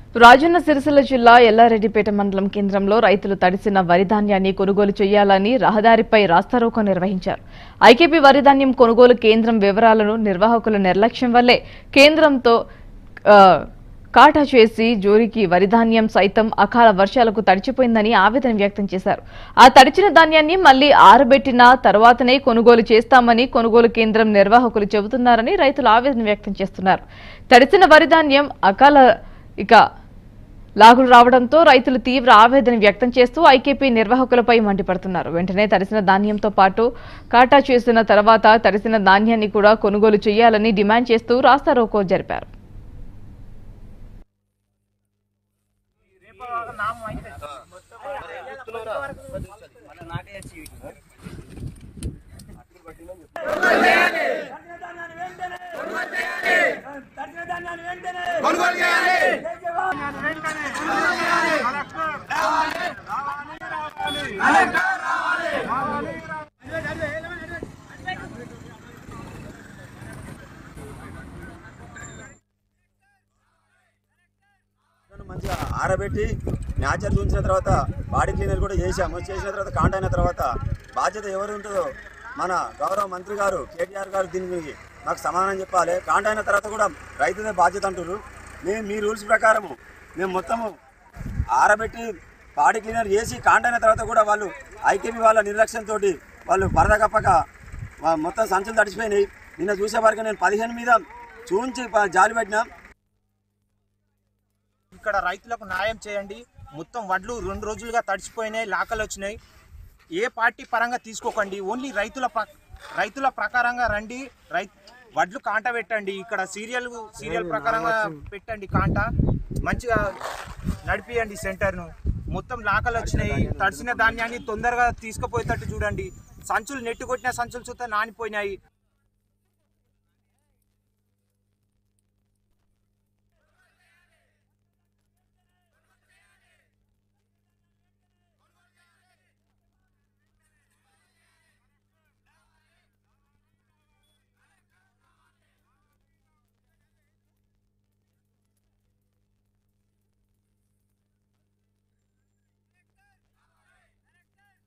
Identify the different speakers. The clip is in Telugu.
Speaker 1: రాజన్న సిరిసిల్ల జిల్లా ఎల్లారెడ్డిపేట మండలం కేంద్రంలో రైతులు తడిసిన వరి ధాన్యాన్ని కొనుగోలు చేయాలని రహదారిపై రాస్తారోకో నిర్వహించారు ఐకేపీ వరి ధాన్యం కొనుగోలు కేంద్రం వివరాలను నిర్వాహకుల నిర్లక్ష్యం వల్లే కేంద్రంతో ఆ, కాటా చేసి జోరికి వరి ధాన్యం సైతం అకాల వర్షాలకు తడిచిపోయిందని ఆవేదన వ్యక్తం చేశారు ఆ తడిచిన ధాన్యాన్ని మళ్లీ ఆరబెట్టిన తర్వాతనే కొనుగోలు చేస్తామని కొనుగోలు కేంద్రం నిర్వాహకులు చెబుతున్నారని రైతులు ఆవేదన వ్యక్తం చేస్తున్నారు తడిసిన వరి ధాన్యం అకాల ఇక లాగులు రావడంతో రైతులు తీవ్ర ఆవేదన వ్యక్తం చేస్తూ ఐకేపీ నిర్వాహకులపై మండిపడుతున్నారు వెంటనే తడిసిన ధాన్యంతో పాటు కాటా చేసిన తర్వాత తడిసిన ధాన్యాన్ని కూడా కొనుగోలు చేయాలని డిమాండ్ చేస్తూ రాస్తారోకో జరిపారు
Speaker 2: దాన్ని మంచిగా ఆరబెట్టి న్యాచర్ చూసిన తర్వాత బాడీ క్లీనర్ కూడా చేశాము చేసిన తర్వాత కాంట అయిన తర్వాత బాధ్యత ఎవరు ఉంటుందో మన గౌరవ మంత్రి గారు కేటీఆర్ గారు దీనికి మాకు సమాధానం చెప్పాలి కాంట అయిన తర్వాత కూడా రైతుదే బాధ్యత అంటారు మేము మీ రూల్స్ ప్రకారము మేము మొత్తము ఆరబెట్టి బాడీ క్లీనర్ చేసి కాంట అయిన తర్వాత కూడా వాళ్ళు ఐకేపీ వాళ్ళ నిర్లక్ష్యంతో వాళ్ళు పరద కప్పక వా- మొత్తం సంచులు తడిచిపోయినాయి నిన్న చూసే వరకు నేను పదిహేను మీద చూంచి ప- జాలి పెట్టినా
Speaker 3: ఇక్కడ రైతులకు న్యాయం చేయండి మొత్తం వడ్లు రెండు రోజులుగా తడిచిపోయినాయి లాకలు వచ్చినాయి ఏ పార్టీ పరంగా తీసుకోకండి ఓన్లీ రైతుల ప్ర- రైతుల ప్రకారంగా రండి రై వడ్లు కాంట పెట్టండి ఇక్కడ సీరియల్ సీరియల్ ప్రకారంగా పెట్టండి కాంట మంచిగా నడిపియండి సెంటర్ను మొత్తం లాకలు వచ్చినాయి తడిసిన ధాన్యాన్ని తొందరగా తీసుకుపోయేటట్టు చూడండి సంచులు నెట్టు కొట్టిన సంచులు చూస్తే నానిపోయినాయి